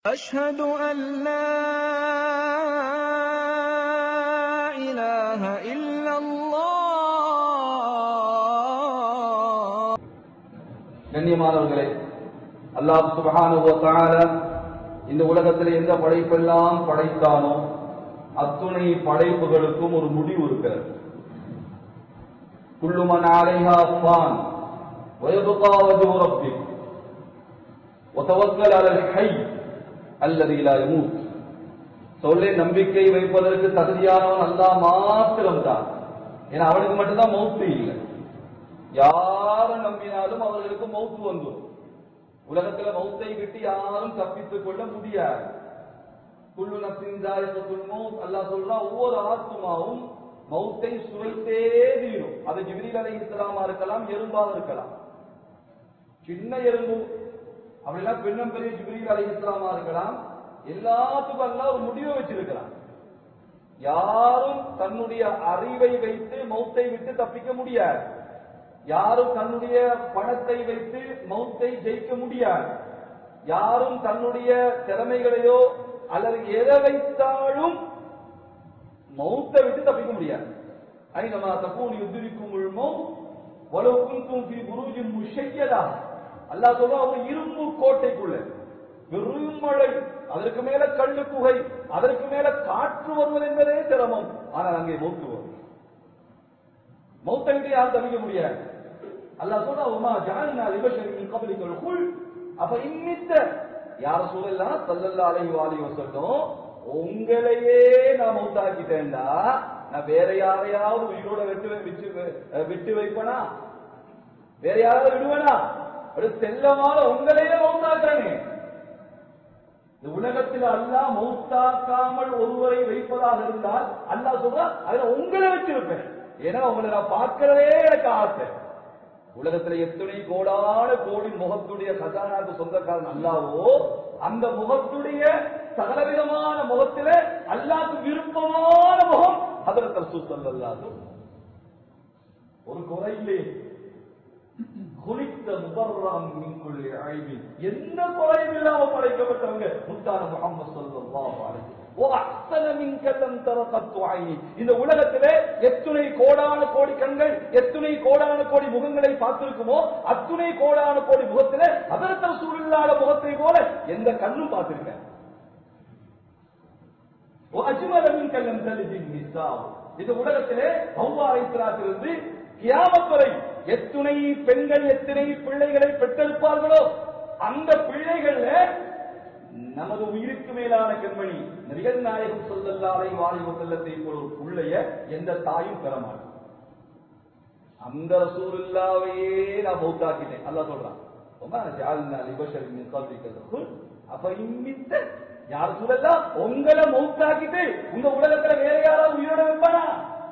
أشهد أن لا إله إلا الله கண்ணியமானவர்களே அல்லாஹ் சுப்ஹானஹு வ தஆலா இந்த உலகத்தில் எந்த படைப்பெல்லாம் படைத்தானோ அத்துணை படைப்புகளுக்கும் ஒரு முடிவு இருக்கிறது குல்லு மன் அலைஹா ஃபான் ويبقى وجه ربك وتوكل على الحي الذي لا يموت சொல்லே நம்பிக்கை வைப்பதற்கு தகுதியானவன் அல்லாஹ் மாத்திரம்தான் ஏன்னா அவனுக்கு மட்டும்தான் மௌத்து இல்லை யார நம்பினாலும் அவர்களுக்கு மௌத்து வந்துடும் உலகத்துல மௌத்தை விட்டு யாரும் தப்பித்துக் கொள்ள முடியாது குல்லு நப்சின் ஜாயிபத்துல் மௌத் அல்லாஹ் சொல்றான் ஒவ்வொரு ஆத்மாவும் மௌத்தை சுவைத்தே தீரும் அது ஜிப்ரீல் அலைஹிஸ்ஸலாமா இருக்கலாம் எறும்பாக இருக்கலாம் சின்ன எறும்பு அப்படிலாம் பெண்ணும் பெரிய ஜிப்ரீல் அலைஹிஸ்ஸலாமா இருக்கலாம் எல்லாத்துக்கும் அல்லாஹ் ஒரு முடிவை வச்சிருக்கிறான் யாரும் தன்னுடைய அறிவை வைத்து மௌத்தை விட்டு தப்பிக்க முடியாது யாரும் தன்னுடைய பணத்தை வைத்து மௌத்தை ஜெயிக்க முடியாது யாரும் தன்னுடைய திறமைகளையோ அல்லது எதை வைத்தாலும் மௌத்தை விட்டு தப்பிக்க முடியாது ஐநமா தப்பூன் யுத்திரிக்கும் உள்மௌ வலவு குந்தும் ஃபி புரூஜின் முஷையதா அல்லாஹ் சொல்றான் ஒரு இரும்பு கோட்டைக்குள்ள வெறும் மழை அதற்கு மேல கல்லு குகை அதற்கு மேல காற்று வருவது என்பதே சிரமம் ஆனால் அங்கே மௌத்து வரும் மௌத்தை விட்டு யாரும் தவிக்க முடியாது அல்லாஹ் சொல்றா உமா ஜாலினா லிபஷரின் கபலிக்கல் குல் அப்ப இன்னித்த யார சூழல்லாம் சல்லல்லா அலைஹி வாலி வசல்லம் உங்களையே நான் மௌத்தாக்கிட்டேன்டா நான் வேற யாரையாவது உயிரோட விட்டு வை- விட்டு வை- விட்டு வைப்பனா வேற யாராவது விடுவேனா அப்படி செல்லமான உங்களையே மௌத்தாக்குறேனே இந்த உலகத்தில் அல்லாஹ் மௌத்தாக்காமல் ஒருவரை வைப்பதாக இருந்தால் அல்லாஹ் சொல்றா அதுல உங்களை வச்சிருப்பேன் ஏன்னா உங்களை நான் பார்க்கிறதே எனக்கு ஆசை உலகத்துல எத்தனை கோடான கோடி முகத்துடைய கஜானாக்கு சொந்தக்காரன் அல்லாவோ அந்த முகத்துடைய சகலவிதமான முகத்தில அல்லாஹ்க்கு விருப்பமான முகம் ஹதரத் ரசூல் ஸல்லல்லாஹு ஒரு குறை இல்லையே குளித்த முபர்ரம் மின்குள்ளே அழிவி எந்த குறையும் இல்லாம படைக்கப்பட்டவங்க முத்தான முகமது ஸல்லல்லாஹு அலைஹி ஓ அஹ்சன மின்க லம் தர கத்து ஐனி இந்த உலகத்திலே எத்துணை கோடான கோடி கண்கள் எத்துணை கோடான கோடி முகங்களை பார்த்திருக்குமோ அத்துணை கோடான கோடி முகத்திலே ஹதரத் ரசூலுல்லாஹ் முகத்தை போல எந்த கண்ணும் பார்த்திருக்கேன் அஜ்மல மின்க லம் தலிதி நிசா இந்த உலகத்திலே ஹவ்வா அலைஹிஸ்ஸலாத்திலிருந்து கியாமத் வரை எத்துணை பெண்கள் எத்தனை பிள்ளைகளை பெற்றெடுப்பார்களோ அந்த பிள்ளைகள்ல நமது உயிருக்கு மேலான கண்மணி நபிகள் நாயகம் சொல்லல்லாலை வாலிப செல்லத்தை போல ஒரு பிள்ளைய எந்த தாயும் பெற மாட்டான் அந்த ரசூலுல்லாவையே நான் மௌத்தாக்கிட்டேன் அல்லாஹ் சொல்றான் ரொம்ப ஜாலினா லிபஷர் மின் கல்விக்கு அப்ப இம்மித்த யார் சொல்லலாம் உங்களை மௌத்தாக்கிட்டு உங்க உலகத்துல வேற யாராவது உயிரோட வைப்பானா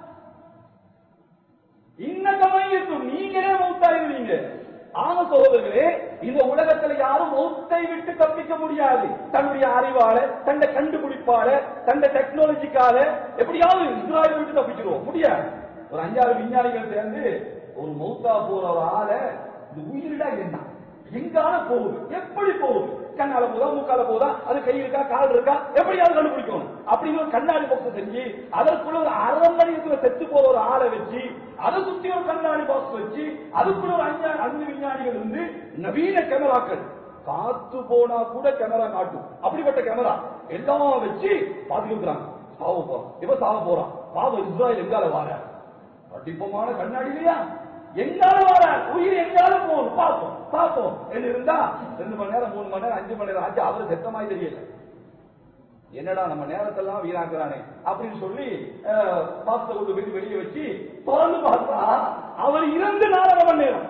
இன்னகமையும் நீங்களே மௌத்தாயிருவீங்க ஆம சகோதரர்களே இந்த உலகத்துல யாரும் மௌத்தை விட்டு தப்பிக்க முடியாது தன்னுடைய அறிவால தன்னை கண்டுபிடிப்பால தன்னை டெக்னாலஜிக்கால எப்படியாவது இஸ்ராயலை விட்டு தப்பிச்சிருவோம் முடியாது ஒரு அஞ்சாறு விஞ்ஞானிகள் சேர்ந்து ஒரு மௌத்தா போற ஒரு ஆளை இந்த உயிரிடா என்ன எங்கால போகுது எப்படி போகுது கண்ணால போதா மூக்கால போதா அது கை இருக்கா கால் இருக்கா எப்படியாவது கண்டுபிடிக்கணும் அப்படிங்கிற ஒரு கண்ணாடி பாக்ஸ் செஞ்சு அதற்குள்ள ஒரு அரை மணி நேரத்துல செத்து போற ஒரு ஆளை வச்சு அதை சுத்தி ஒரு கண்ணாடி பாக்ஸ் வச்சு அதுக்குள்ள ஒரு அஞ்சா அஞ்சு விஞ்ஞானிகள் இருந்து நவீன கேமராக்கள் காத்து போனா கூட கேமரா காட்டும் அப்படிப்பட்ட கேமரா எல்லாம் வச்சு பாதுகாக்கிறாங்க சாவ போறான் இப்ப சாவ போறான் பாவம் இஸ்ராயல் எங்கால வார கண்டிப்பமான கண்ணாடி இல்லையா எங்கால வர உயிர் எங்கால போகும் பார்ப்போம் பார்ப்போம் என்று இருந்தா ரெண்டு மணி நேரம் மூணு மணி நேரம் அஞ்சு மணி நேரம் ஆச்சு அவரு செத்தமாய் தெரியல என்னடா நம்ம நேரத்தெல்லாம் வீணாக்குறானே அப்படின்னு சொல்லி பாஸ்த கொண்டு வெளியே வெளியே வச்சு திறந்து பார்த்தா அவர் இறந்து நாலரை மணி நேரம்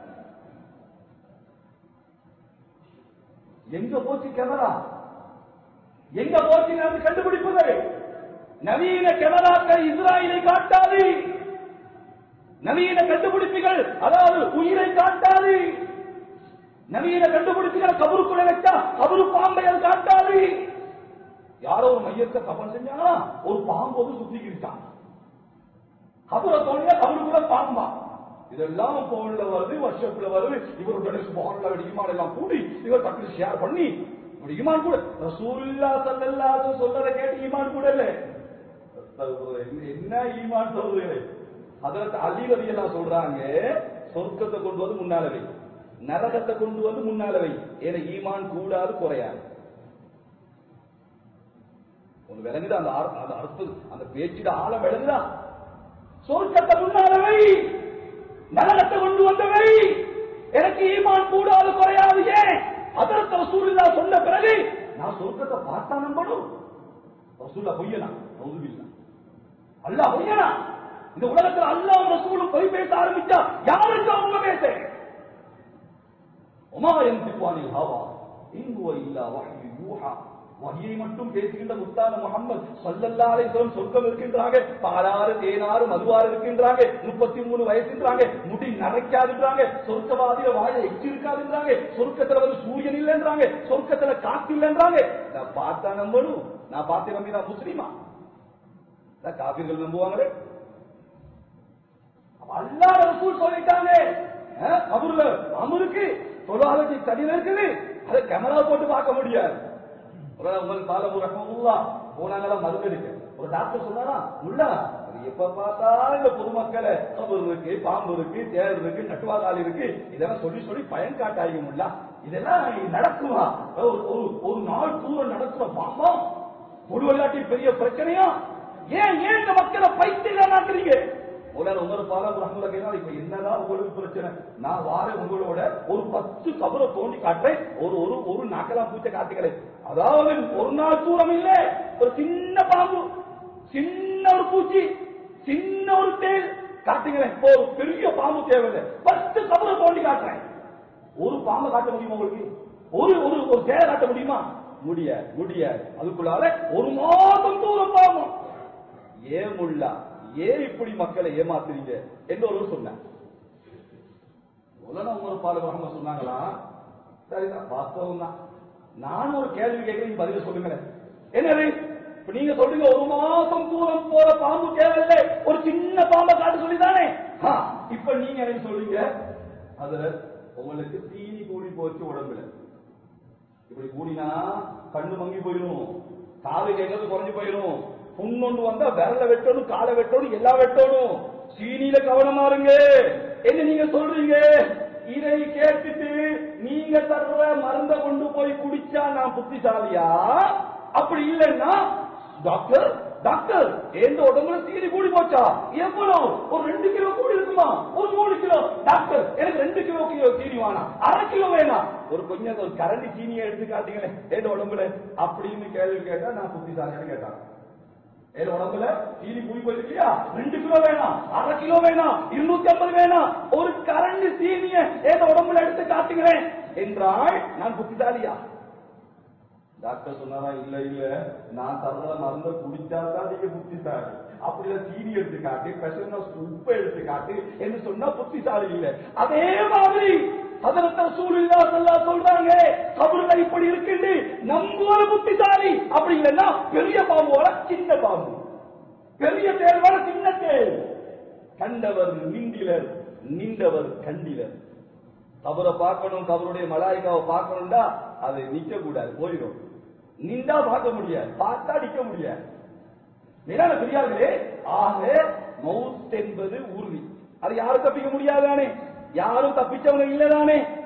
எங்க போச்சு கேமரா எங்க போச்சு என்று கண்டுபிடிப்பது நவீன கேமராக்கள் இஸ்ராயலை காட்டாது நவீன கண்டுபிடிப்புகள் அதாவது உயிரை காட்டாது நவீன கண்டுபிடிப்புகள் கபருக்குள்ள வச்சா கபரு பாம்பை அது காட்டாது யாரோ ஒரு மையத்தை கபல் செஞ்சாங்களா ஒரு பாம்பு வந்து சுத்திக்கிட்டான் கபரை தோண்டியா கபருக்குள்ள பாம்பா இதெல்லாம் போன்ல வருது வாட்ஸ்அப்ல வருது இவர் கணேஷ் மோகன்ல விமானம் எல்லாம் கூடி இவர் டக்குனு ஷேர் பண்ணி இப்படி ஈமான் கூட ரசூலுல்லாஹ் ஸல்லல்லாஹு அலைஹி வஸல்லம் சொல்றத கேட்டு ஈமான் கூட இல்ல அஸ்தக்ஃபிருல்லாஹ். என்ன ஈமான் சொல்றீங்க ஹஜரத் அலி ரலியல்லாஹு சொல்றாங்க சொர்க்கத்தை கொண்டு வந்து முன்னால வை நரகத்தை கொண்டு வந்து முன்னால வை ஏன்னா ஈமான் கூடாது குறையாது உனக்கு விளங்குதா அந்த ஆர்- அந்த அர்த்தம் அந்த பேச்சிட ஆழம் விளங்குதா சொர்க்கத்தை முன்னால வை நரகத்தை கொண்டு வந்தவை எனக்கு ஈமான் கூடாது குறையாது ஏன் அதற்கு ரசூலுல்லா சொன்ன பிறகு நான் சொர்க்கத்தை பார்த்தா நம்பணும் ரசூல்லா பொய்யனா நவுதுபில்லா அல்லாஹ் பொய்யனா இந்த உலகத்துல அல்லாஹ் ரசூலும் பொய் பேச ஆரம்பிச்சா யாருக்கு அவங்க பேச உமா எந்திக்குவானில் ஹவா இங்குவ இல்லா வஹ்யு யூஹா வஹியை மட்டும் பேசுகின்ற முத்தான முகம்மது ஸல்லல்லாஹு அலைஹி வஸல்லம் சொர்க்கம் இருக்கின்றாங்க பாலாறு தேனாறு மதுவாறு இருக்கின்றாங்க முப்பத்தி மூணு வயசுன்றாங்க முடி நரைக்காதுன்றாங்க சொர்க்கவாதியில வாழ எச்சி இருக்காதுன்றாங்க சொர்க்கத்துல வந்து சூரியன் இல்லைன்றாங்க சொர்க்கத்துல காத்து இல்லைன்றாங்க நான் பார்த்தா நம்பணும் நான் பார்த்து நம்பி நான் முஸ்லீமா நான் காபிர்கள் நம்புவாங்களே அப்ப அல்லாஹ் ரசூல் சொல்லிட்டாங்க அஹ், கபூர்ல அமருக்கு தொழிலாளர்ச்சி தடியில இருக்குது அதை கேமரா போட்டு பார்க்க முடியாது ஒரு உங்கள் காலம் ரஹமுல்லா போனாங்களா மருந்தெடுக்க ஒரு டாக்டர் சொன்னாரா உள்ள அது எப்ப பார்த்தாலும் இந்த பொதுமக்களை கபூர் இருக்கு பாம்பு இருக்கு தேர் இருக்கு நட்டுவாதால் இருக்கு இதெல்லாம் சொல்லி சொல்லி பயன் காட்டாயும் இல்ல இதெல்லாம் நடக்குமா ஒரு ஒரு- ஒரு நாள் தூரம் நடக்குற பாம்பா பொதுவல்லாட்டி பெரிய பிரச்சனையா ஏன் ஏன் இந்த மக்களை பைத்தியமாக்குறீங்க உலக உமர் பாலம் ரஹமுல்லா கேட்டா இப்ப என்னதான் உங்களுக்கு பிரச்சனை நான் வார உங்களோட ஒரு பத்து கபரை தோண்டி காட்டுறேன் ஒரு ஒரு ஒரு நாக்கலா பூச்சை காட்டுகிறேன் அதாவது ஒரு நாள் தூரம் இல்ல ஒரு சின்ன பாம்பு சின்ன ஒரு பூச்சி சின்ன ஒரு தேல் காட்டுங்களேன் இப்போ ஒரு பெரிய பாம்பு தேவையில்லை பத்து கபரை தோண்டி காட்டுறேன் ஒரு பாம்பை காட்ட முடியுமா உங்களுக்கு ஒரு ஒரு ஒரு சேலை காட்ட முடியுமா முடியாது முடியாது அதுக்குள்ளால ஒரு மாதம் தூரம் பாவம் ஏன் முல்லா ஏன் இப்படி மக்களை ஏமாத்துறீங்க என்று ஒருவர் சொன்னார் உலக உமர் பாலு ரஹ்மத் சொன்னாங்களா சரிதான் வாஸ்தவம் தான் நான் ஒரு கேள்வி கேட்கிறேன் பதில் சொல்லுங்களேன் என்னது இப்ப நீங்க சொல்றீங்க ஒரு மாசம் தூரம் போற பாம்பு தேவையில்லை ஒரு சின்ன பாம்பை காட்டு சொல்லிதானே ஆ, இப்ப நீங்க எனக்கு சொல்றீங்க அதுல உங்களுக்கு தீனி கூடி போச்சு உடம்புல இப்படி கூடினா கண்ணு மங்கி போயிடும் காது கேட்கறது குறைஞ்சு போயிடும் புண்ணொண்டு வந்தா விரல வெட்டணும் காலை வெட்டணும் எல்லாம் வெட்டணும் சீனியில கவனமா இருங்க என்ன நீங்க சொல்றீங்க இதை கேட்டுட்டு நீங்க தர்ற மருந்த கொண்டு போய் குடிச்சா நான் புத்திசாலியா அப்படி இல்லைன்னா டாக்டர் டாக்டர் எந்த உடம்புல சீனி கூடி போச்சா எவ்வளவு ஒரு ரெண்டு கிலோ கூடி இருக்குமா ஒரு மூணு கிலோ டாக்டர் எனக்கு ரெண்டு கிலோ கிலோ சீனி வேணாம் அரை கிலோ வேணாம் ஒரு கொஞ்சம் ஒரு கரண்டி சீனியை எடுத்து காட்டுங்களேன் எந்த உடம்புல அப்படின்னு கேள்வி கேட்டா நான் புத்திசாலியான்னு கேட்டான் என் உடம்புல சீனி கூடி போயிருக்கியா ரெண்டு கிலோ வேணாம் அரை கிலோ வேணாம் இருநூத்தி ஐம்பது வேணாம் ஒரு கரண்ட் சீனிய என் உடம்புல எடுத்து காட்டுகிறேன் என்றால் நான் புத்திசாலியா டாக்டர் சொன்னாரா இல்ல இல்ல நான் தர்ற மருந்த குடிச்சாதான் நீங்க புத்திசாலி அப்படில சீனி எடுத்து காட்டு பெசன உப்பை எடுத்து காட்டு என்று சொன்னா புத்திசாலி இல்ல அதே மாதிரி அதற்கு சூழ்நிலை சொல்லா சொல்றாங்க கபருல இப்படி இருக்குன்னு நம்புவது புத்திசாலி அப்படி இல்லைன்னா பெரிய பாம்பு வர சின்ன பாம்பு பெரிய தேர் வர சின்ன தேர் கண்டவர் நிண்டிலர் நின்றவர் கண்டிலர் கபரை பார்க்கணும் கபருடைய மலாய்க்காவை பார்க்கணும்டா அது நிக்க கூடாது போயிடும் நின்றா பார்க்க முடியாது பார்த்தா நிக்க முடியாது மேலான பெரியார்களே ஆக மவுத் என்பது உறுதி அது யாரும் தப்பிக்க முடியாதானே யாரும் தப்பிச்சவங்க இல்லதானே